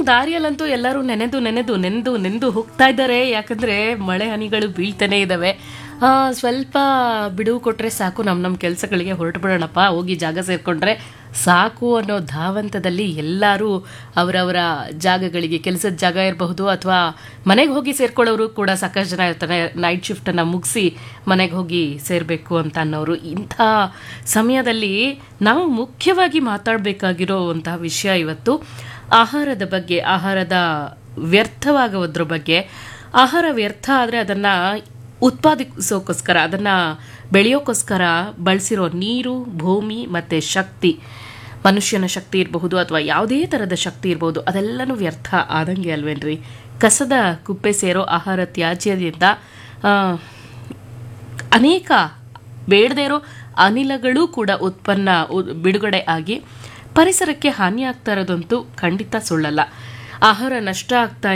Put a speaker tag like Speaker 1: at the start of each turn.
Speaker 1: ದಾರಿಯಲ್ಲಂತೂ ಎಲ್ಲರೂ ನೆನೆದು ನೆನೆದು ನೆನೆದು ನೆನೆದು ಹೋಗ್ತಾ ಇದ್ದಾರೆ ಯಾಕಂದ್ರೆ ಮಳೆ ಹನಿಗಳು ಬೀಳ್ತಾನೆ ಇದ್ದಾವೆ ಆ, ಸ್ವಲ್ಪ ಬಿಡುವು ಕೊಟ್ರೆ ಸಾಕು ನಮ್ಮ ನಮ್ಮ ಕೆಲಸಗಳಿಗೆ ಹೊರಟು ಬಿಡೋಣಪ್ಪ ಹೋಗಿ ಜಾಗ ಸೇರ್ಕೊಂಡ್ರೆ ಸಾಕು ಅನ್ನೋ ಧಾವಂತದಲ್ಲಿ ಎಲ್ಲರೂ ಅವರವರ ಜಾಗಗಳಿಗೆ ಕೆಲಸದ ಜಾಗ ಇರಬಹುದು ಅಥವಾ ಮನೆಗೆ ಹೋಗಿ ಸೇರ್ಕೊಳ್ಳೋರು ಕೂಡ ಸಾಕಷ್ಟು ಜನ ಇರ್ತಾರೆ ನೈಟ್ ಶಿಫ್ಟನ್ನು ಮುಗಿಸಿ ಮನೆಗೆ ಹೋಗಿ ಸೇರಬೇಕು ಅಂತ ಅನ್ನೋರು ಇಂಥ ಸಮಯದಲ್ಲಿ ನಾವು ಮುಖ್ಯವಾಗಿ ಮಾತಾಡಬೇಕಾಗಿರೋವಂತಹ ವಿಷಯ ಇವತ್ತು ಆಹಾರದ ಬಗ್ಗೆ ಆಹಾರದ ವ್ಯರ್ಥವಾಗೋದ್ರ ಬಗ್ಗೆ ಆಹಾರ ವ್ಯರ್ಥ ಆದರೆ ಅದನ್ನು ಉತ್ಪಾದಿಸೋಕ್ಕೋಸ್ಕರ ಅದನ್ನು ಬೆಳೆಯೋಕ್ಕೋಸ್ಕರ ಬಳಸಿರೋ ನೀರು ಭೂಮಿ ಮತ್ತು ಶಕ್ತಿ ಮನುಷ್ಯನ ಶಕ್ತಿ ಇರಬಹುದು ಅಥವಾ ಯಾವುದೇ ಥರದ ಶಕ್ತಿ ಇರಬಹುದು ಅದೆಲ್ಲನೂ ವ್ಯರ್ಥ ಆದಂಗೆ ಅಲ್ವೇನ್ರಿ ಕಸದ ಕುಪ್ಪೆ ಸೇರೋ ಆಹಾರ ತ್ಯಾಜ್ಯದಿಂದ ಆ, ಅನೇಕ ಬೇಡದೇ ಇರೋ ಅನಿಲಗಳು ಕೂಡ ಉತ್ಪನ್ನ ಉ- ಬಿಡುಗಡೆ ಆಗಿ ಪರಿಸರಕ್ಕೆ ಹಾನಿ ಆಗ್ತಾ ಇರೋದಂತೂ ಖಂಡಿತ ಸುಳ್ಳಲ್ಲ ಆಹಾರ ನಷ್ಟ ಆಗ್ತಾ